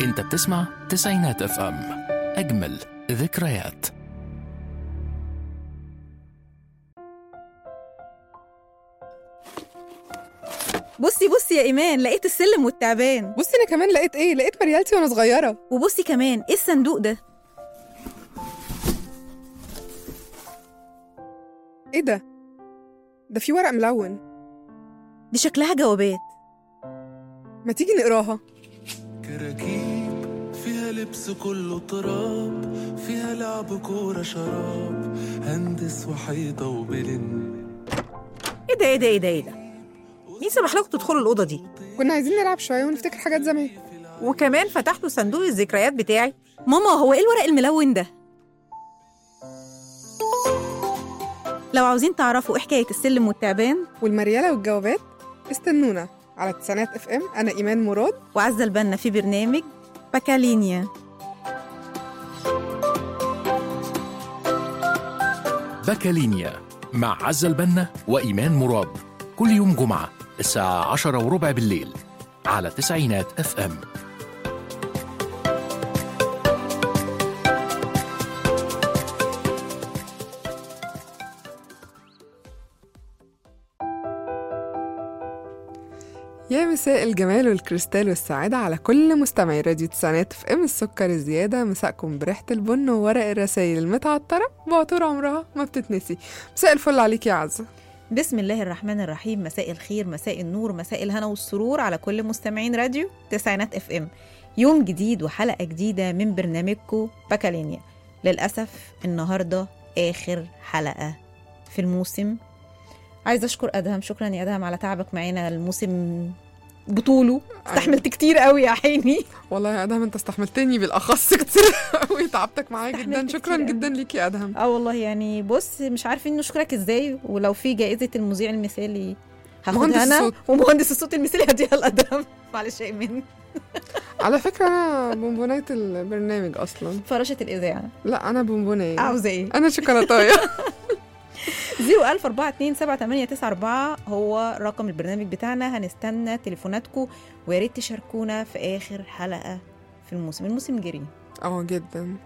انت بتسمع تسعينات اف ام اجمل ذكريات بصي بصي يا ايمان لقيت السلم والتعبان بصي انا كمان لقيت ايه لقيت مريالتي وانا صغيره وبصي كمان ايه الصندوق ده ايه ده ده في ورق ملون دي شكلها جوابات ما تيجي نقراها كراكيب فيها لبس كله تراب فيها لعب كورة شراب هندس وحيطة وبلن ايه ده ايه ده ايه ده ايه ده مين سمح لكم تدخلوا الاوضه دي كنا عايزين نلعب شويه ونفتكر حاجات زمان وكمان فتحتوا صندوق الذكريات بتاعي ماما هو ايه الورق الملون ده لو عاوزين تعرفوا ايه حكايه السلم والتعبان والمرياله والجوابات استنونا على تسعينات اف ام انا ايمان مراد وعزة البنا في برنامج باكالينيا باكالينيا مع عزة البنا وإيمان مراد كل يوم جمعة الساعة عشرة وربع بالليل على تسعينات اف ام يا مساء الجمال والكريستال والسعادة على كل مستمعي راديو تسعينات اف ام السكر الزيادة مساءكم بريحة البن وورق الرسايل المتعطرة بعطور عمرها ما بتتنسي مساء الفل عليك يا عزة بسم الله الرحمن الرحيم مساء الخير مساء النور مساء الهنا والسرور على كل مستمعين راديو تسعينات اف ام يوم جديد وحلقة جديدة من برنامجكم باكالينيا للأسف النهاردة آخر حلقة في الموسم عايزة أشكر أدهم شكرا يا أدهم على تعبك معانا الموسم بطوله استحملت كتير قوي يا عيني والله يا ادهم انت استحملتني بالاخص كتير قوي تعبتك معايا جدا استحملت شكرا كتير جدا ليك يا ادهم اه والله يعني بص مش عارفين نشكرك ازاي ولو في جائزة المذيع المثالي مهندس هاخدها انا الصوت. ومهندس الصوت المثالي هديها لأدهم معلش يا ايمان على فكرة انا بونبوناية البرنامج اصلا فراشة الإذاعة لا انا بونبوناية عاوزة ايه؟ انا شوكولاتاية 014278994 هو رقم البرنامج بتاعنا هنستنى تليفوناتكم ويا ريت تشاركونا في آخر حلقة في الموسم الموسم جري اه جدا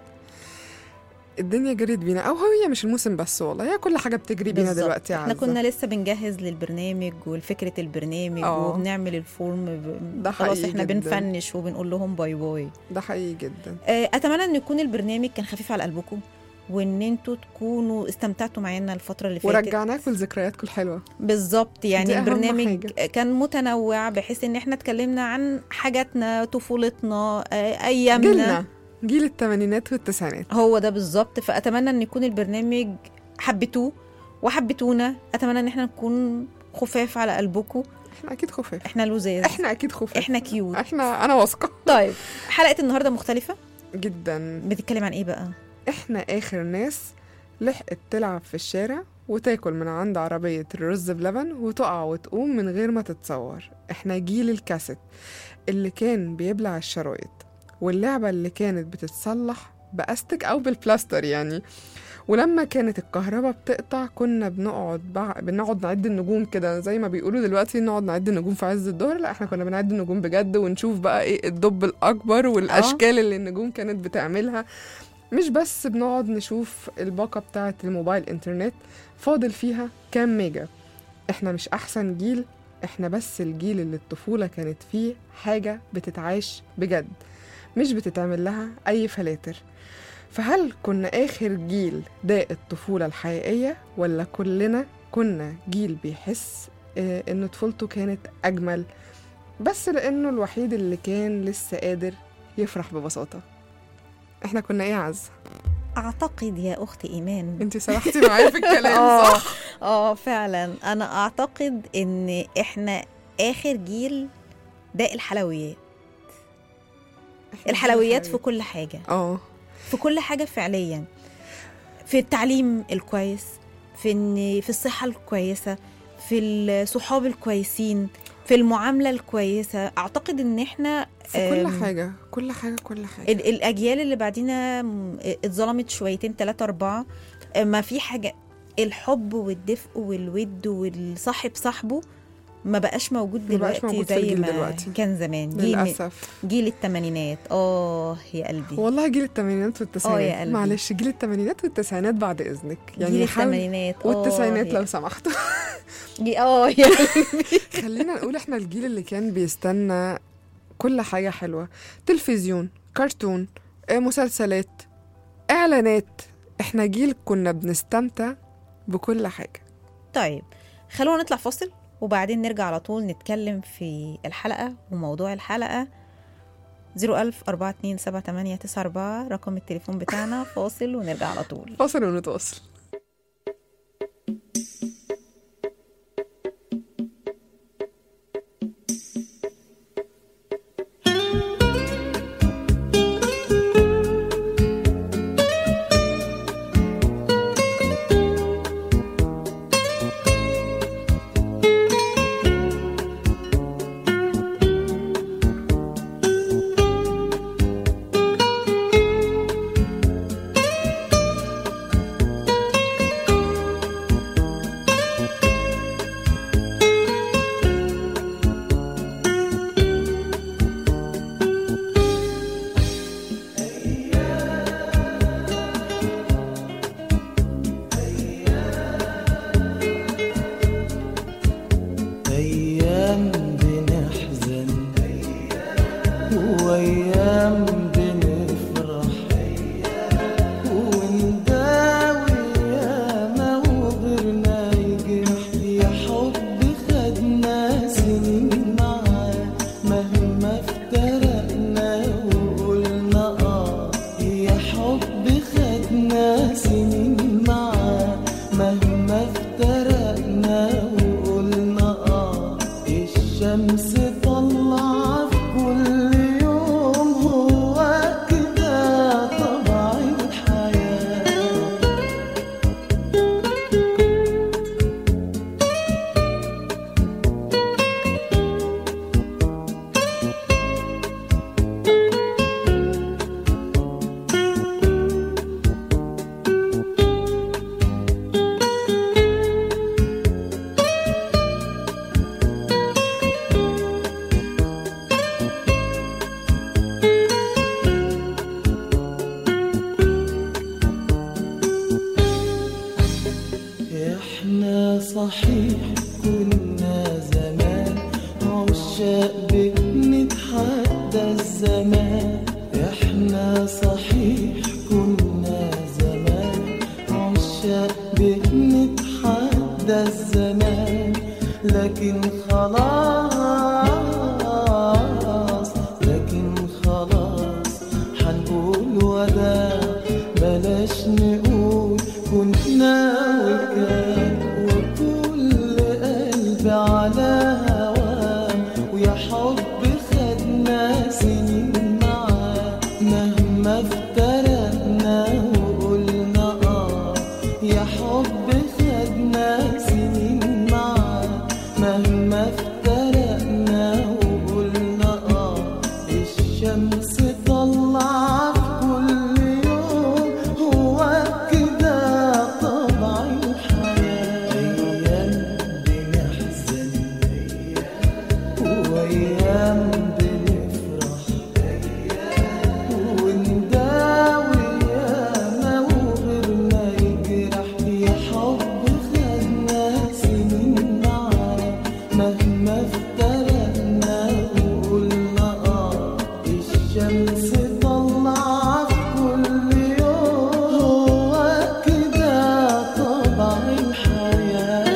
الدنيا جريت بينا او هي مش الموسم بس والله هي كل حاجة بتجري بينا بالظبط. دلوقتي يا احنا عزة كنا لسه بنجهز للبرنامج والفكرة البرنامج اه. وبنعمل الفورم ب... ده خلاص حقيقي احنا جدا. بنفنش وبنقول لهم باي باي ده حقيقي جدا آه، اتمنى ان يكون البرنامج كان خفيف على قلبكم وان انتوا تكونوا استمتعتوا معانا الفتره اللي فاتت ورجعناكم لذكرياتكم الحلوة بالظبط دي يعني أهم البرنامج حاجة. كان متنوع بحيث ان احنا اتكلمنا عن حاجاتنا طفولتنا آه، ايامنا جيلنا جيل الثمانينات والتسعينات هو ده بالظبط فاتمنى ان يكون البرنامج حبيتوه وحبيتونا اتمنى ان احنا نكون خفاف على قلبكم احنا اكيد خفاف احنا لوزاز احنا اكيد خفاف احنا كيوت احنا انا واثقة طيب حلقه النهارده مختلفه جدا بتتكلم عن ايه بقى احنا اخر ناس لحقت تلعب في الشارع وتاكل من عند عربية الرز بلبن وتقع وتقوم من غير ما تتصور احنا جيل الكاسيت اللي كان بيبلع الشرايط واللعبة اللي كانت بتتصلح بأستك أو بالبلاستر يعني ولما كانت الكهرباء بتقطع كنا بنقعد بع... بنقعد نعد النجوم كده زي ما بيقولوا دلوقتي نقعد نعد النجوم في عز الظهر لا احنا كنا بنعد النجوم بجد ونشوف بقى ايه الدب الأكبر والأشكال اللي النجوم كانت بتعملها مش بس بنقعد نشوف الباقة بتاعة الموبايل انترنت فاضل فيها كام ميجا احنا مش احسن جيل احنا بس الجيل اللي الطفولة كانت فيه حاجة بتتعاش بجد مش بتتعمل لها اي فلاتر فهل كنا اخر جيل ده الطفولة الحقيقية ولا كلنا كنا جيل بيحس اه ان طفولته كانت اجمل بس لانه الوحيد اللي كان لسه قادر يفرح ببساطة احنا كنا ايه يا عز اعتقد يا اخت ايمان انت سرحتي معايا في الكلام اه صح اه فعلا انا اعتقد ان احنا اخر جيل ده الحلويات إحنا الحلويات في حاجة. كل حاجه اه في كل حاجه فعليا في التعليم الكويس في ان في الصحه الكويسه في الصحاب الكويسين في المعامله الكويسه اعتقد ان احنا في كل آم، حاجة كل حاجة كل حاجة ال- الاجيال اللي بعدينا م- اتظلمت شويتين ثلاثة أربعة ما في حاجة الحب والدفء والود والصاحب صاحبه ما بقاش موجود ما بقاش دلوقتي موجود في زي الجيل ما دلوقتي. كان زمان جيل للأسف جيل الثمانينات اه يا قلبي والله جيل الثمانينات والتسعينات قلبي. معلش جيل الثمانينات والتسعينات بعد إذنك جيل يعني حاول الثمانينات آه، والتسعينات يا- لو سمحتوا جي- اه يا خلينا نقول احنا الجيل اللي كان بيستنى كل حاجة حلوة تلفزيون كرتون آه، مسلسلات إعلانات احنا جيل كنا بنستمتع بكل حاجة طيب خلونا نطلع فاصل وبعدين نرجع على طول نتكلم في الحلقة وموضوع الحلقة 01000 427 رقم التليفون بتاعنا فاصل ونرجع على طول فاصل ونتواصل أيام بنحزن وأيام بنفرح ونداوي ياما وغيرنا يجرح يا حب خدنا سنين معاه مهما افترقنا وقلنا آه يا حب خدنا سنين معاه مهما افترقنا وقلنا آه الشمس طلع في كل يوم هو كده طبع الحياة احنا صحيح كنا زمان عشاق بنتحدى الزمان احنا صحيح كنا زمان عشاق بنتحدى الزمان لكن خلاص لكن خلاص حنقول وداع بلاش نقول كنا وكان وكل قلب على هواه ويا حب خدنا سنين معاه مهما افترقنا وقلنا اه يا حب خدنا سنين معاه مهما افترقنا وقلنا اه الشمس طلع في كل يوم هو كده طبع الحياة أيام بنحزن وأيام بنفرح ونداوي ياما وغيرنا يجرح يا حب خدنا سنين معاه مهما افترقنا وقلنا اه الشمس طلع في كل يوم هو كده طبع الحياه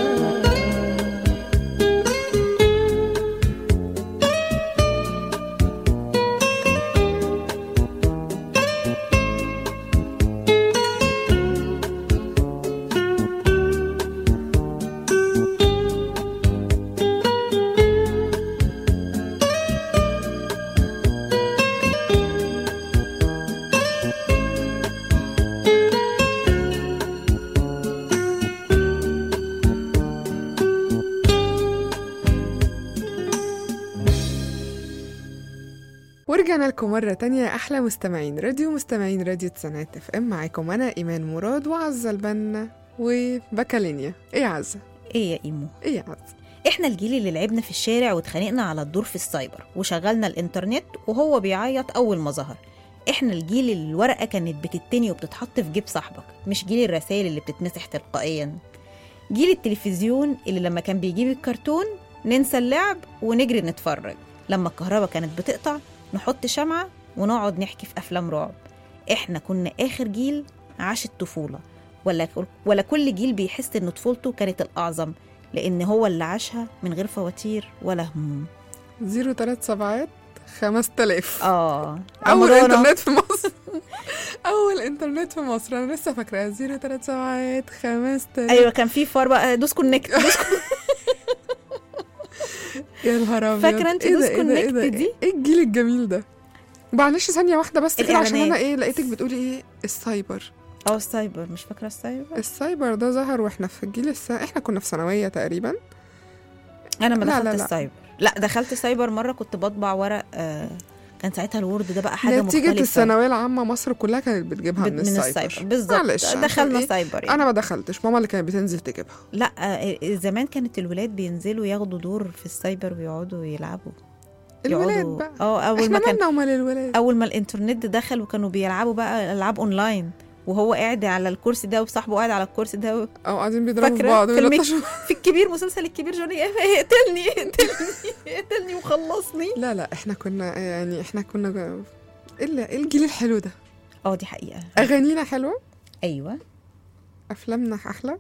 ورجعنا لكم مرة تانية يا أحلى مستمعين راديو مستمعين راديو تسعينات اف ام معاكم أنا إيمان مراد وعزة البنا وبكالينيا إيه يا عزة؟ ايه يا ايمو إيه يا عزة؟ احنا الجيل اللي لعبنا في الشارع واتخانقنا على الدور في السايبر وشغلنا الانترنت وهو بيعيط اول ما ظهر احنا الجيل اللي الورقه كانت بتتني وبتتحط في جيب صاحبك مش جيل الرسائل اللي بتتمسح تلقائيا جيل التلفزيون اللي لما كان بيجيب الكرتون ننسى اللعب ونجري نتفرج لما الكهرباء كانت بتقطع نحط شمعة ونقعد نحكي في أفلام رعب إحنا كنا آخر جيل عاش الطفولة ولا, ولا كل جيل بيحس إن طفولته كانت الأعظم لأن هو اللي عاشها من غير فواتير ولا هموم زيرو تلات سبعات خمس تلاف آه أول عمرنا. إنترنت في مصر أول إنترنت في مصر أنا لسه فاكراها زيرو تلات سبعات خمس تلاف أيوة كان في فار بقى دوس كونكت دوس يا نهار أبيض فاكرة أنت إيه ده، دوس إيه ده، إيه ده؟ كونكت دي؟ إيه الجيل الجميل ده معلش ثانية واحدة بس كده عشان الإعلانات. أنا إيه لقيتك بتقولي إيه السايبر أو السايبر مش فاكرة السايبر السايبر ده ظهر واحنا في الجيل الس... احنا كنا في ثانوية تقريبا انا ما لا، دخلت لا، لا. السايبر لا دخلت سايبر مره كنت بطبع ورق آه كان ساعتها الوورد ده بقى حاجه نتيجة مختلفه الثانوية العامة مصر كلها كانت بتجيبها بت- من, من السايبر, السايبر بالظبط معلش، عشان دخلنا إيه؟ سايبر يعني. انا ما دخلتش ماما اللي كانت بتنزل تجيبها لا آه، زمان كانت الولاد بينزلوا ياخدوا دور في السايبر ويقعدوا يلعبوا الولاد يقعدوا بقى اه اول احنا ما كان مالنا ومال الولاد اول ما الانترنت دخل وكانوا بيلعبوا بقى العاب اونلاين وهو قاعد على الكرسي ده وصاحبه قاعد على الكرسي ده و... او قاعدين بيضربوا في فاكرة بعض في الميك- ويلطشوا في الكبير مسلسل الكبير جوني اقتلني اقتلني اقتلني وخلصني لا لا احنا كنا يعني احنا كنا جا- ايه اللي- إيه الجيل الحلو ده اه دي حقيقه اغانينا حلوة ايوه افلامنا احلى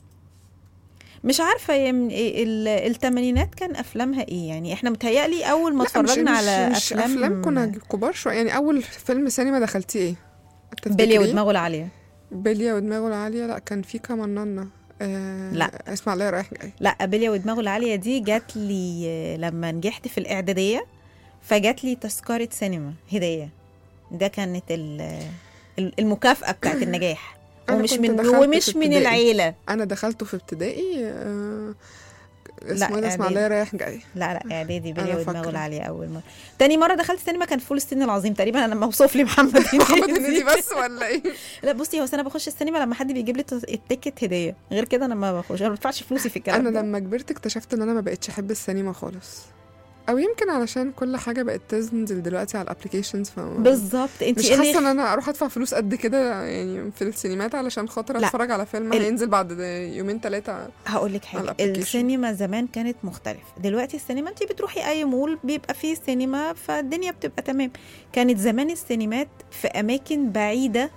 مش عارفه يم... إيه ال- التمانينات كان افلامها ايه يعني احنا متهيألي اول ما لا، مش- اتفرجنا مش على مش افلام افلام كنا كبار شوية يعني اول فيلم سينما دخلتيه ايه بيليا تفتكريه؟ ودماغه العاليه بليا ودماغه العالية لا كان في كمان نانا آه لا. اسماعيلية رايح جاي لا بيليا ودماغه العاليه دي جات لي آه، لما نجحت في الاعداديه فجات لي تذكره سينما هديه ده كانت ال- ال- المكافاه بتاعت النجاح أنا ومش كنت من دخلت ومش في من ابتدائي. العيله انا دخلته في ابتدائي آه لا، اسمه ايه ده إعدادي. اسماعيلية رايح جاي لا لا اعدادي بيليا أنا ودماغه فاكرة. العاليه اول مره تاني مره دخلت سينما كان فول الصين العظيم تقريبا انا موصوف لي محمد محمد هنيدي. هنيدي بس ولا ايه لا بصي هو أصل انا بخش السينما لما حد بيجيب لي الت- التيكت هديه غير كده انا ما بخش انا ما بدفعش فلوسي في الكلام انا ده. لما كبرت اكتشفت ان انا ما بقتش احب السينما خالص او يمكن علشان كل حاجه بقت تنزل دلوقتي على الابلكيشنز ف بالظبط انت مش ايه اللي حاسه ان انا اروح ادفع فلوس قد كده يعني في السينمات علشان خاطر لا. اتفرج على فيلم ال- هينزل بعد يومين ثلاثه هقول لك على حاجه الابليكيشن. السينما زمان كانت مختلفه دلوقتي السينما انت بتروحي اي مول بيبقى فيه سينما فالدنيا بتبقى تمام كانت زمان السينمات في اماكن بعيده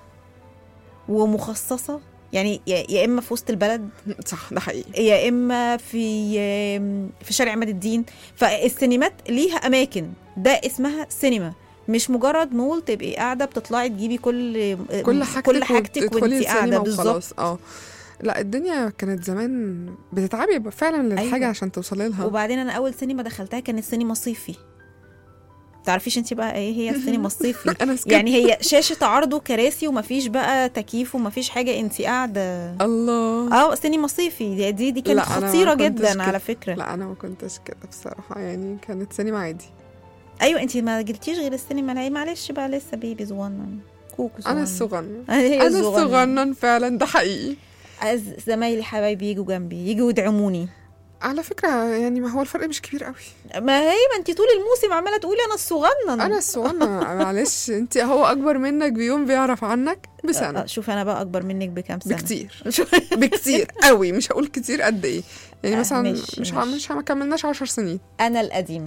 ومخصصه يعني يا يا اما في وسط البلد صح ده حقيقي يا اما في في شارع عماد الدين فالسينمات ليها اماكن ده اسمها سينما مش مجرد مول تبقي قاعده بتطلعي تجيبي كل كل حاجتك كل حاجتك وتدخلي وانت قاعده السينما بالظبط وخلاص اه لا الدنيا كانت زمان بتتعبي فعلا للحاجه أيوة. عشان توصلي لها وبعدين انا اول سينما دخلتها كانت سينما صيفي تعرفيش انت بقى ايه هي السينما الصيفي انا سكت يعني هي شاشه عرض وكراسي ومفيش بقى تكييف ومفيش حاجه انت قاعده الله اه سينما صيفي دي دي, دي كانت لا، أنا ما خطيره كنتش جدا كده. على فكره لا انا ما كنتش كده بصراحه يعني كانت سينما عادي ايوه انت ما جبتيش غير السينما العادي معلش بقى لسه بيبي صغنن كوكو صغنن انا الصغنن هي انا الصغنن. الصغنن فعلا ده حقيقي أز- زمايلي حبايبي يجوا جنبي يجوا يدعموني على فكره يعني ما هو الفرق مش كبير قوي ما هي ما انت طول الموسم عماله تقولي انا الصغنن انا الصغنن معلش انت هو اكبر منك بيوم بيعرف عنك آه، بسنه شوف انا بقى اكبر منك بكام سنه بكتير شوف بكتير قوي مش هقول كتير قد ايه يعني آه، مثلا مش- مش مش. ه- مش ما كملناش عشر سنين انا القديمه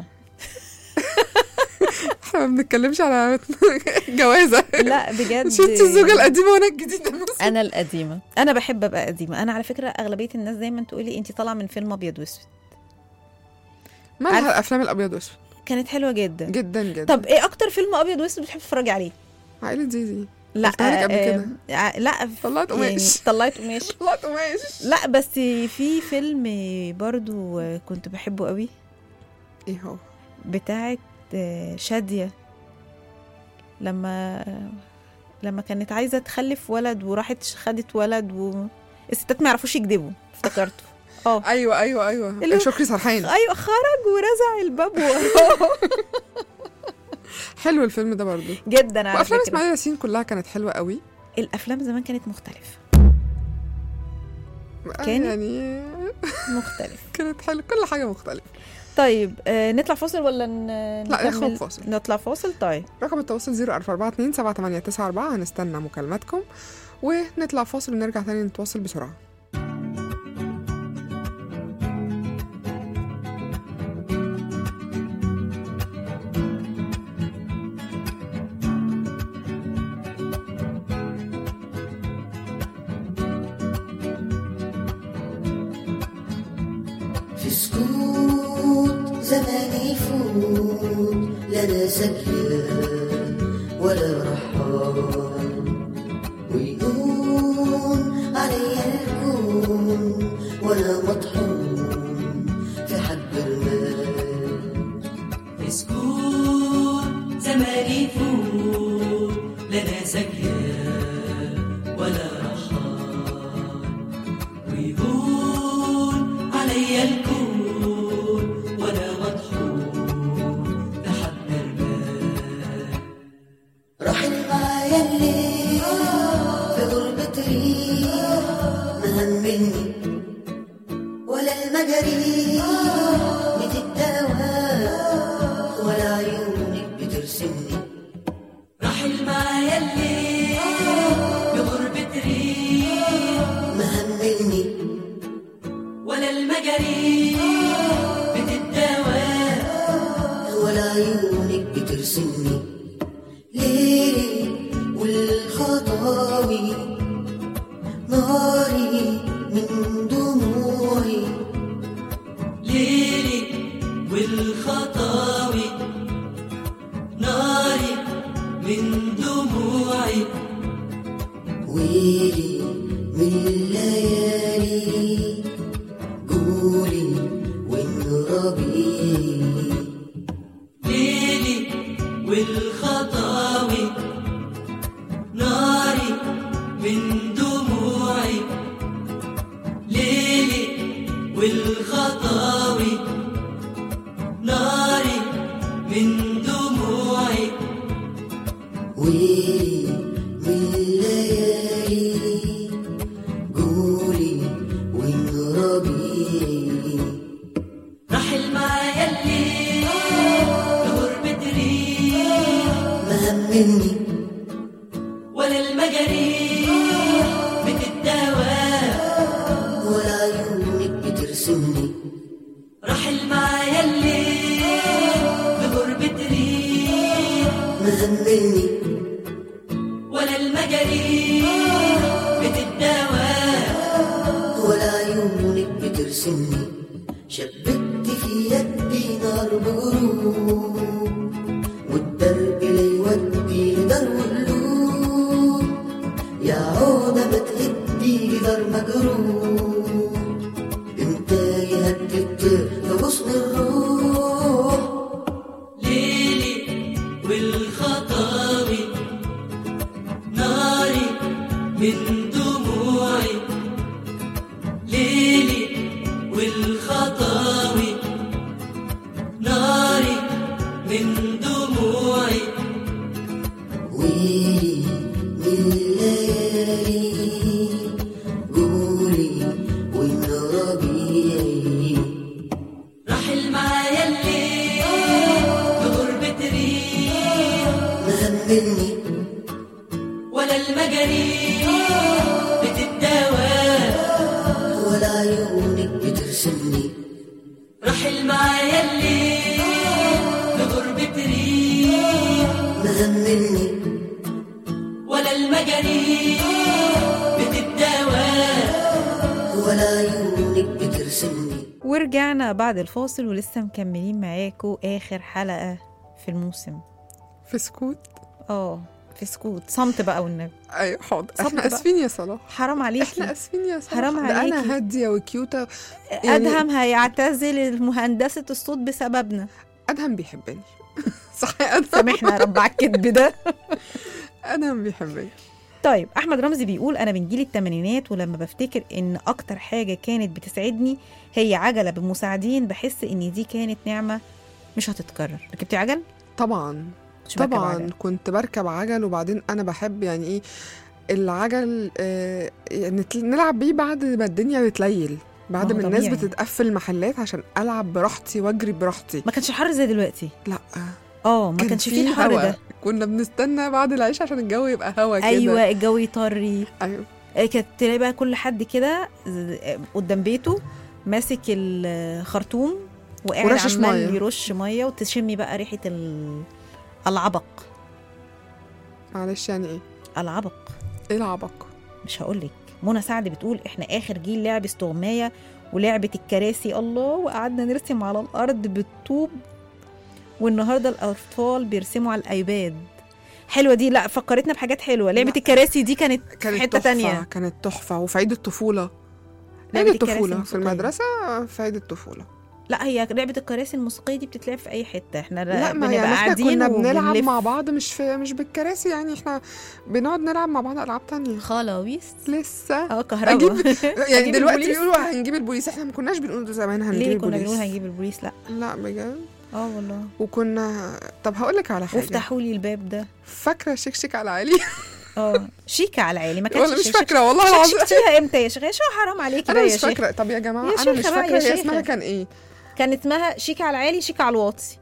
احنا ما بنتكلمش على جوازه لا بجد مش انت الزوجه القديمه وانا الجديده بس انا القديمه انا بحب ابقى قديمه انا على فكره اغلبيه الناس دايما تقولي انت طالعه من فيلم ابيض واسود مالها عارفة- الافلام الابيض واسود كانت حلوه جدا جدا جدا طب ايه اكتر فيلم ابيض واسود بتحب تتفرجي عليه عائله زيزي لا قلتها لك قبل آه، كده. آه، لا طلعت يعني قماش طلعت قماش طلعت قماش لا بس في فيلم برضو كنت بحبه قوي ايه هو بتاعت شادية لما لما كانت عايزة تخلف ولد وراحت خدت ولد و الستات ما يعرفوش يكذبوا افتكرته اه ايوه ايوه اللي ايوه هو- شكري سرحان ايوه خرج ورزع الباب وراه حلو الفيلم ده برضو جدا على وافلام فكرة اسماعيل ياسين كلها كانت حلوه قوي الافلام زمان كانت مختلفة كان يعني مختلف كانت حلوه كل حاجه مختلفه طيب آه نطلع فاصل ولا ن... لا، نكمل؟ ناخد فاصل. نطلع فاصل طيب رقم التواصل 0442 7894 هنستنى مكالماتكم ونطلع فاصل ونرجع تاني نتواصل بسرعه في سكوت زمان يفوت لا انا ساكية ولا رحال ويقوم عليا الكون وانا مطحون في حب المال في سكوت زمان يفوت لنا سكية ولا رحال ويهون علي الكون وانا مطحون بحب المال رحل معايا الليل في غربة ريح مهمني ولا المجاري بتداوى ولا عيونك بترسمني رحل معايا الليل بغربة ريح مهمني ولا المجاري بتداوى ولا عيونك بترسمني ليلي والخطاوي ناري من دموعي ليلي والخطاوي ناري من دموعي ويلي من الليالي قولي وانربي ليلي والخطاوي ناري من دموعي ليلي والخطاوي ناري من دموعي ويلي من الليالي قولي وانربي رحل معايا الليل لغربة ريح مهمني ولا المجاريح بتداوى ولا عيونك بترسمني رحل معايا الليل بغربة ريح مهمني ولا المجاريح بتداوى ولا عيونك بترسمني شبكت في يدي نار بغروب والدرب لا يودي لدار قلوب يا عودة ما تهدي جدار مجروح انت يهدد في غصن الروح ليلي والخطاوي ناري من دموعي ليلي والخطاوي ناري من دموعي ويلي من الليالي قولي وين ربيعي رحل معايا الليل بغربة ريح مهمني ولا المجاريح بتداوى ولا عيونك بترسمني رحل معايا الليل بغربة ريح مهمني ولا المجاريح بتداوى ولا عيونك بترسمني ورجعنا بعد الفاصل ولسه مكملين معاكم آخر حلقة في الموسم في سكوت اه في سكوت صمت بقى والنبي ايوه حاضر صبر احنا بقى. اسفين يا صلاح حرام عليكي احنا اسفين يا صلاح حرام ده عليكي. انا هاديه وكيوته يعني- أدهم هيعتزل مهندسة الصوت بسببنا ادهم بيحبني صح يا ادهم سامحنا يا رب على الكذب ده ادهم بيحبني طيب احمد رمزي بيقول انا من جيل الثمانينات ولما بفتكر ان اكتر حاجه كانت بتسعدني هي عجله بمساعدين بحس ان دي كانت نعمه مش هتتكرر ركبتي عجل طبعا مش بركب طبعا عجل. كنت بركب عجل وبعدين انا بحب يعني ايه العجل آه، يعني تل- نلعب بيه بعد ما الدنيا بتليل بعد ما ما هو الناس طبيعي. بتتقفل المحلات عشان العب براحتي واجري براحتي ما كانش حر زي دلوقتي لا اه ما كان كانش في فيه الحر هوا. ده كنا بنستنى بعد العشاء عشان الجو يبقى هوا كده ايوه الجو يطري ايوه آه، كانت تلاقي بقى كل حد كده ز- قدام بيته ماسك الخرطوم وقاعد ورشش عمال مية. يرش ميه وتشمي بقى ريحه ال- العبق معلش يعني ايه العبق ايه العبق مش هقولك منى سعد بتقول احنا اخر جيل لعب استغمايه ولعبه الكراسي الله وقعدنا نرسم على الارض بالطوب والنهارده الاطفال بيرسموا على الايباد حلوه دي لا فكرتنا بحاجات حلوه لعبه لا. الكراسي دي كانت, كانت في حته تحفة تانية كانت تحفة وفي عيد الطفولة لعبة عيد الكراسي الطفولة في الموسيقية. المدرسة في عيد الطفولة لا هي لعبه الكراسي الموسيقيه دي بتتلعب في اي حته احنا لا ما بنبقى يعني احنا قاعدين كنا بنلعب وبنلف. مع بعض مش في مش بالكراسي يعني احنا بنقعد نلعب مع بعض العاب تانية خلاويص لسه اه كهرباء يعني أجيب دلوقتي البوليس؟ بيقولوا هنجيب البوليس احنا ما كناش بنقول زمان هنجيب ليه كنا البوليس بنقول هنجيب البوليس لا لا بجد اه والله وكنا طب هقول لك على حاجه وافتحوا لي الباب ده فاكره شكشك على علي اه شيكه على العالي ما كانتش ولا مش شيكة. فاكره والله العظيم شكشكتيها امتى يا شيخ يا شيخ حرام عليكي انا بقى مش يا شيخ فاكره طب يا جماعه يا انا مش شيخة بقى، فاكره يا هي اسمها شيخة. كان ايه كان اسمها شيكة على العالي شيكة على الواطي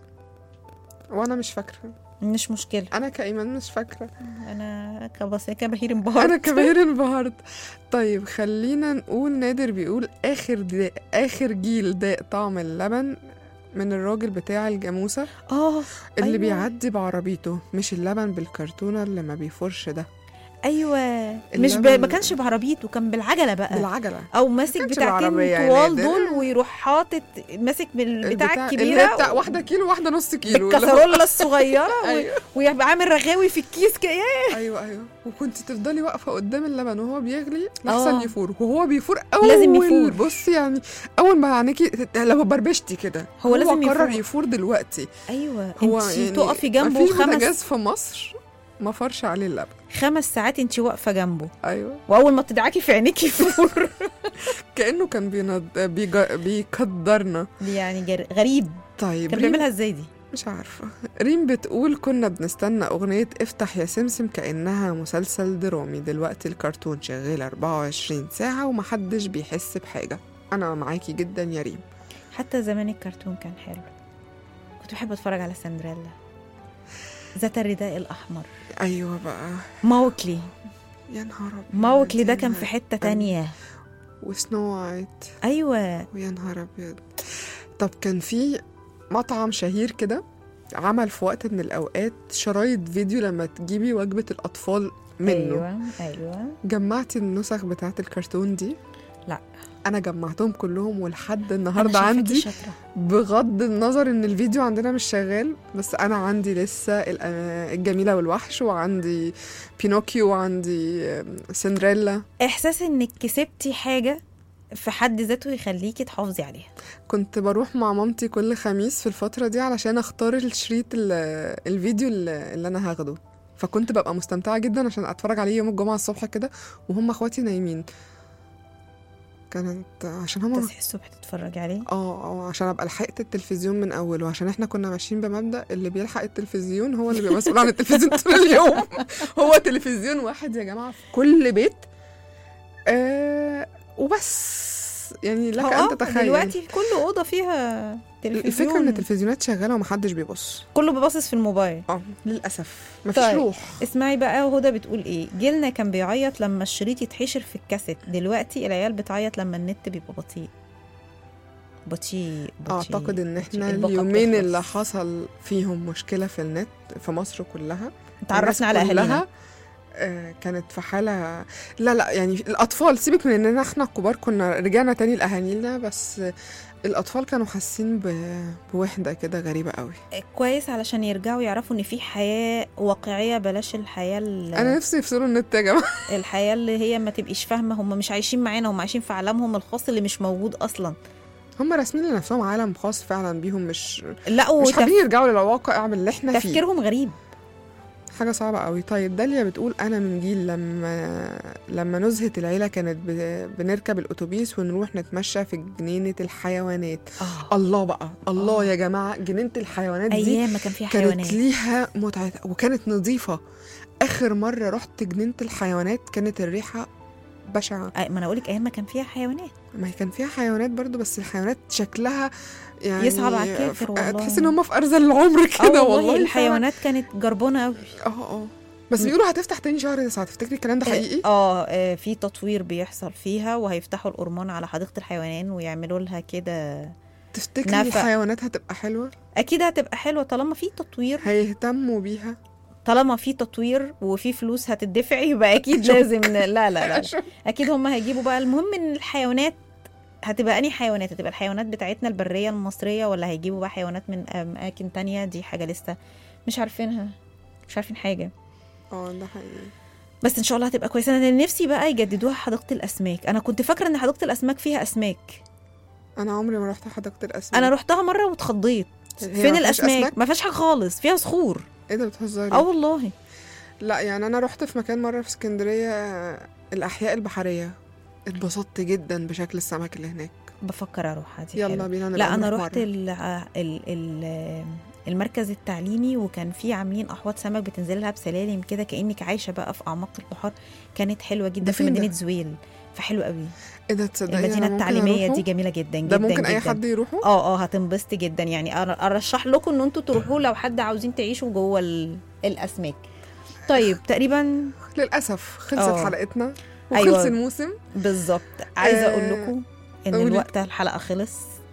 وانا مش فاكره مش مشكلة انا كايمان مش فاكره انا كبص كبهير انبهرت انا كبير انبهرت طيب خلينا نقول نادر بيقول اخر دا اخر جيل داق طعم اللبن من الراجل بتاع الجاموسه اه اللي أيوة. بيعدي بعربيته مش اللبن بالكرتونه اللي ما بيفرش ده ايوه مش ب... اللبن- ما كانش بعربيته كان بالعجلة بقى بالعجله او ماسك كانش بتاعتين بالعربية يا طوال نادر. دول ويروح حاطط ماسك بالبتاع البتاع- الكبيرة اللي هي بتاع واحده كيلو واحده نص كيلو اللي هو- بالكسرولة الصغيرة و... ايوه ويبقى عامل رغاوي في الكيس كده ياه، ايوه ايوه وكنت تفضلي واقفه قدام اللبن وهو بيغلي آه. لحسن يفور وهو بيفور اول لازم يفور. بصي يعني اول ما عينيكي لو بربشتي كده هو لازم قرر يفور. يفور دلوقتي ايوه هو انت يعني تقفي جنبه مفيش خمس بوتاجاز في مصر ما فرش عليه اللبن خمس ساعات انت واقفه جنبه ايوه واول ما تدعكي في عينيكي يفور كانه كان بينض... بيج... بيقدرنا دي يعني جر... غريب طيب كان ريم بيعملها ازاي دي مش عارفه ريم بتقول كنا بنستنى اغنيه افتح يا سمسم كانها مسلسل درامي دلوقتي الكرتون شغال 24 ساعه ومحدش بيحس بحاجه انا معاكي جدا يا ريم حتى زمان الكرتون كان حلو كنت بحب اتفرج على سندريلا ذات الرداء الاحمر ايوه بقى موكلي يا نهار ابيض موكلي ده يا كان نهار في حته أبيض. تانية وسنو وايت ايوه ويا نهار ابيض طب كان في مطعم شهير كده عمل في وقت من الاوقات شرايط فيديو لما تجيبي وجبه الاطفال منه ايوه ايوه جمعتي النسخ بتاعت الكرتون دي لا. انا جمعتهم كلهم ولحد أنا النهارده شايفاكي عندي شاطرة. بغض النظر ان الفيديو عندنا مش شغال بس انا عندي لسه ال- آه، الجميله والوحش وعندي بينوكيو وعندي آم، سندريلا احساس انك كسبتي حاجه في حد ذاته يخليكي تحافظي عليها كنت بروح مع مامتي كل خميس في الفترة دي علشان اختار الشريط ال- الفيديو اللي اللي انا هاخده فكنت ببقى مستمتعة جدا عشان اتفرج عليه يوم الجمعة الصبح كده وهم اخواتي نايمين كانت عشان هم تصحي الصبح تتفرجي عليه اه اه عشان ابقى لحقت التلفزيون من اوله عشان احنا كنا ماشيين بمبدأ اللي بيلحق التلفزيون هو اللي بيبقى مسؤول عن التلفزيون طول اليوم هو تلفزيون واحد يا جماعة في كل بيت آه وبس يعني لك هو ان آه، تتخيل دلوقتي كل اوضه فيها تلفزيون الفكرة ان التلفزيونات شغالة ومحدش بيبص كله بيبصص في الموبايل اه للأسف مفيش طيب. روح اسمعي بقى هدى بتقول ايه جيلنا كان بيعيط لما الشريط يتحشر في الكاسيت دلوقتي العيال بتعيط لما النت بيبقى بطيء بطيء بطيء اعتقد ان بطيء. احنا الباقة اليومين بتخلص. اللي حصل فيهم مشكلة في النت في مصر كلها اتعرفنا على الناس اهالينا كلها، آه، كانت في حالة لا لا يعني الأطفال سيبك من إننا إحنا الكبار كنا رجعنا تاني لأهالينا بس آه، الأطفال كانوا حاسين ب- بوحدة كده غريبة قوي كويس علشان يرجعوا يعرفوا ان في حياه واقعيه بلاش الحياه ال- أنا نفسي يفصلوا النت يا جماعة الحياه اللي هي ما تبقيش فاهمه هم مش عايشين معانا هم عايشين في عالمهم الخاص اللي مش موجود اصلا هم راسمين لنفسهم عالم خاص فعلا بيهم مش لا مش وتف... حابين يرجعوا للواقع اللي إحنا فيه تفكيرهم غريب حاجة صعبة قوي طيب داليا بتقول أنا من جيل لما لما نزهة العيلة كانت ب... بنركب الأتوبيس ونروح نتمشى في جنينة الحيوانات اه الله بقى الله يا جماعة جنينة الحيوانات دي ايام ما كان فيها كانت حيوانات ليها متعة وكانت نظيفة آخر مرة رحت جنينة الحيوانات كانت الريحة بشعة أي- ما انا اقولك ايام ما كان فيها حيوانات ما هي كان فيها حيوانات برضو بس الحيوانات شكلها يعني يصعب على الكافر ف- والله. تحس ان هم في ارذل العمر اه كده والله والله الحيوانات كانت جربانه قوي فعلا. اه اه بس بيقولوا هتفتح تاني شهر تسعة تفتكري الكلام ده حقيقي؟ اه آه، في تطوير بيحصل فيها وهيفتحوا الأرمان على حديقة الحيوان ويعملوا لها كده تفتكري نفق. الحيوانات هتبقى حلوة؟ أكيد هتبقى حلوة طالما في تطوير هيهتموا بيها طالما في تطوير وفي فلوس هتدفع يبقى أكيد لازم ن- لا لا لا أكيد هم هيجيبوا بقى المهم إن الحيوانات هتبقى أنهي حيوانات هتبقى الحيوانات بتاعتنا البرية المصرية ولا هيجيبوا بقى حيوانات من أماكن تانية دي حاجة لسه مش عارفينها مش عارفين حاجة اه ده حقيقي بس ان شاء الله هتبقى كويسه انا نفسي بقى يجددوها حديقه الاسماك انا كنت فاكره ان حديقه الاسماك فيها اسماك انا عمري ما رحت حديقة الاسماك انا رحتها مره واتخضيت هي فين ما فيهاش الاسماك أسماك؟ ما فيهاش حاجه خالص فيها صخور ايه ده بتهزري؟ اه والله لا يعني انا رحت في مكان مره في اسكندريه آه، الاحياء البحريه اتبسطت جدا بشكل السمك اللي هناك بفكر اروح دي يلا حلوة. بينا نبقى لا انا نروح رحت مرة. ال ال ال المركز التعليمي وكان في عاملين احواض سمك بتنزل لها بسلالم كده كانك عايشه بقى في اعماق البحار كانت حلوه جدا ده في فين ده؟ مدينه زويل فحلو قوي ايه ده تصدقي أنا المدينه ممكن التعليميه أروحه؟ دي جميله جدا جدا ده ممكن جدا اي حد يروحه اه اه هتنبسطي جدا يعني أر- ارشح لكم ان انتوا تروحوا لو حد عاوزين تعيشوا جوه ال- الاسماك طيب تقريبا للاسف خلصت آه. حلقتنا وخلص أيوة. الموسم بالظبط عايزه آه، اقول لكم ان قولي. الوقت الحلقه خلص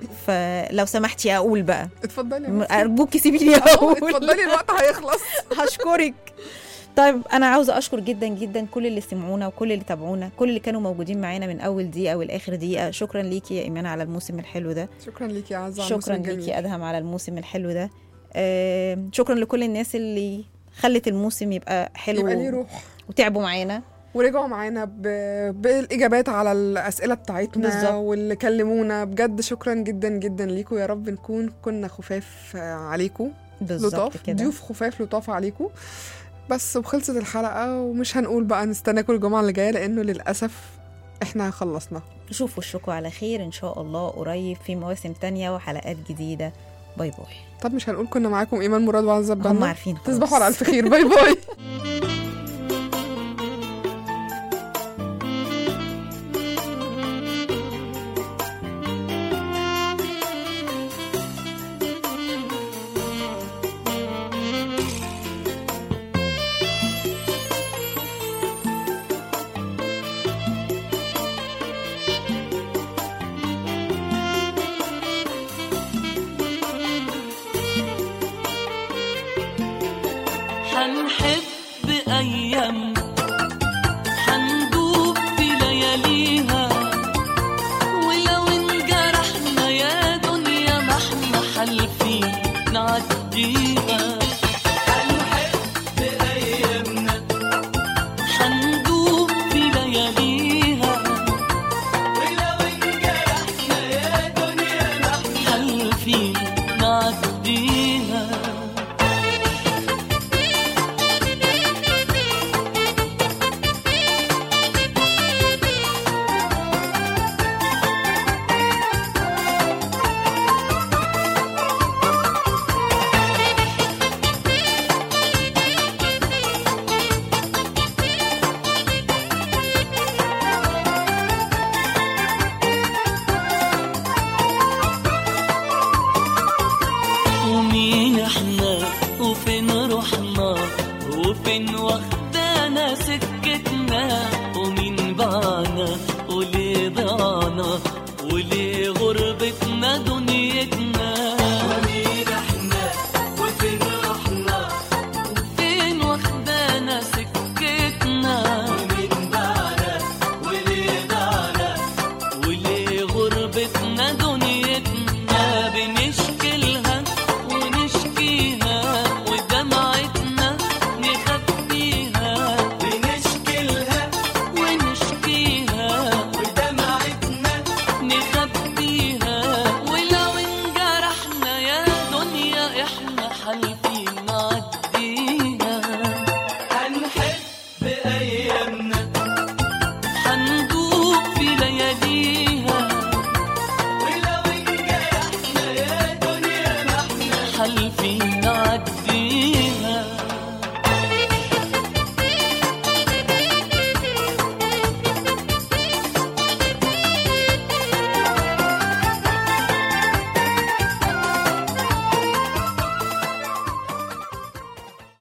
فلو سمحتي اقول بقى اتفضلي يا م- مصر. ارجوكي سيبيني أهو، اقول اتفضلي الوقت هيخلص هشكرك طيب انا عاوزه اشكر جدا جدا كل اللي سمعونا وكل اللي تابعونا كل اللي كانوا موجودين معانا من اول دقيقه والاخر دقيقه شكرا ليكي يا ايمان على الموسم الحلو ده شكرا ليكي يا عزه على الموسم شكرا الجميل. ليكي ادهم على الموسم الحلو ده آه، شكرا لكل الناس اللي خلت الموسم يبقى حلو يبقى ليه روح وتعبوا معانا ورجعوا معانا ب... بالاجابات على الاسئله بتاعتنا بالظبط. واللي كلمونا بجد شكرا جدا جدا ليكم يا رب نكون كنا خفاف آه، عليكم بالظبط لطاف كده ضيوف خفاف لطاف عليكم بس وخلصت الحلقه ومش هنقول بقى نستناكم الجمعه اللي جايه لانه للاسف احنا خلصنا نشوف وشكوا على خير ان شاء الله قريب في مواسم تانية وحلقات جديده باي باي طب مش هنقول كنا معاكم ايمان مراد وعزة هم بنا عارفين خلاص. تصبحوا على الف خير باي باي حنحب أيام حندوب في لياليها ولو انجرحنا يا دنيا ما احنا حالفين نعديها حنحب أيامنا حندوب في لياليها ولو انجرحنا يا دنيا ما احنا حالفين نعديها ومين احنا وفين روحنا